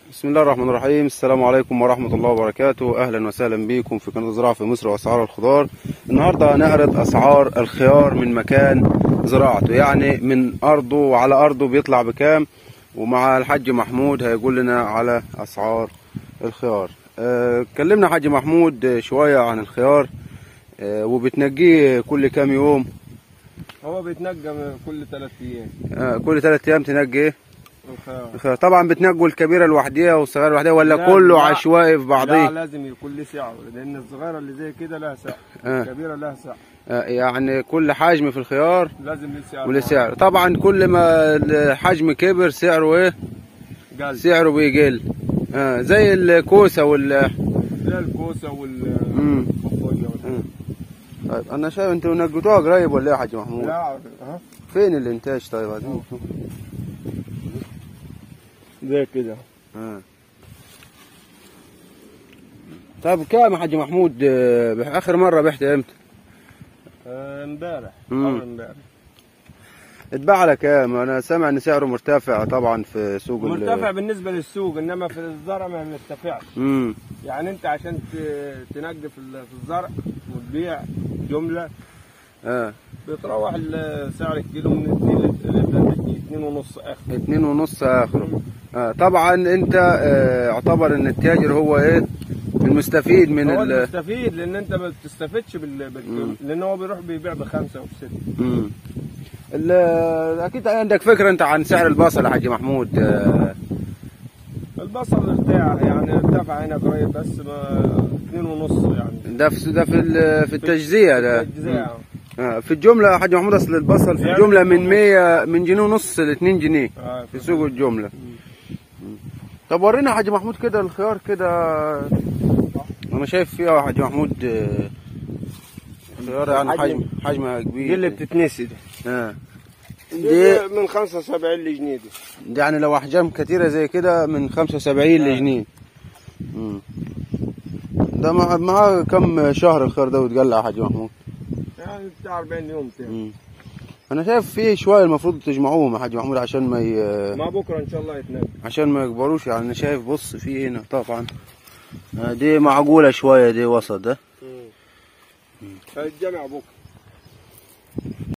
بسم الله الرحمن الرحيم السلام عليكم ورحمة الله وبركاته أهلا وسهلا بكم في قناة زراعة في مصر وأسعار الخضار النهاردة هنعرض أسعار الخيار من مكان زراعته يعني من أرضه وعلى أرضه بيطلع بكام ومع الحاج محمود هيقول لنا على أسعار الخيار آه، اتكلمنا حاج محمود شوية عن الخيار آه، وبتنجيه كل كام يوم هو بيتنجم كل ثلاث ايام آه، كل ثلاث أيام تنجي إيه؟ الخيار الخيار. طبعا بتنجوا الكبيرة لوحديها والصغيرة لوحديها ولا لا، كله لا. عشوائي في لا بعضيه لازم يكون له سعر لان الصغيره اللي زي كده لها سعر آه. الكبيره لها سعر آه، يعني كل حجم في الخيار لازم له سعر وله سعر طبعا كل ما الحجم كبر سعره ايه قال سعره بيقل آه زي الكوسه وال زي الكوسه وال مم. والفوجة وال- مم. طيب انا شايف انتوا نجدوها قريب ولا ايه يا حاج محمود لا ها فين الانتاج طيب عايزين نشوف. زي كده آه. طيب كام يا حاج محمود آه، بح- اخر مره بحت امتى آه، امبارح مم. اول امبارح اتباع على كام انا سامع ان سعره مرتفع طبعا في سوق ال- مرتفع بالنسبه للسوق انما في الزرع ما مرتفعش امم يعني انت عشان ت- تنجي في ال- في الزرع وتبيع جمله اه بتروح ال- سعر الكيلو من 2 2 ونص اخر اتنين ونص اخره آه طبعا انت آه اعتبر ان التاجر هو ايه المستفيد من هو ال المستفيد لان انت ما بتستفدش بال... بال... مم. لان هو بيروح بيبيع بخمسه وبسته مم. ال- اكيد عندك فكره انت عن سعر البصل يا حاج محمود آه البصل ارتاع يعني ارتفع هنا قريب بس ما اثنين ونص يعني ده في ده في ال- في التجزئه ده الجزيرة. مم. آه في الجمله يا حاج محمود اصل البصل في يعني الجمله من الجملة- 100 من جنيه ونص ل 2 جنيه آه، في سوق الجمله طب ورينا يا حاج محمود كده الخيار كده انا شايف فيها يا حاج محمود آه، خيار يعني حجم- حجم حجمها دي كبير اللي بتتنسي دي اه دي دي من 75 لجنيه دي دي يعني لو احجام كتيره زي كده من 75 لجنيه مم. ده مع معاه كم شهر الخيار ده وتقلع يا حاج محمود يعني بتاع 40 يوم تاني مم. انا شايف في شويه المفروض تجمعوهم يا حاج محمود عشان ما ي... ما بكره ان شاء الله يتنجم عشان ما يكبروش يعني انا شايف بص في هنا طبعا آه، دي معقوله شويه دي وسط ده هيتجمع بكره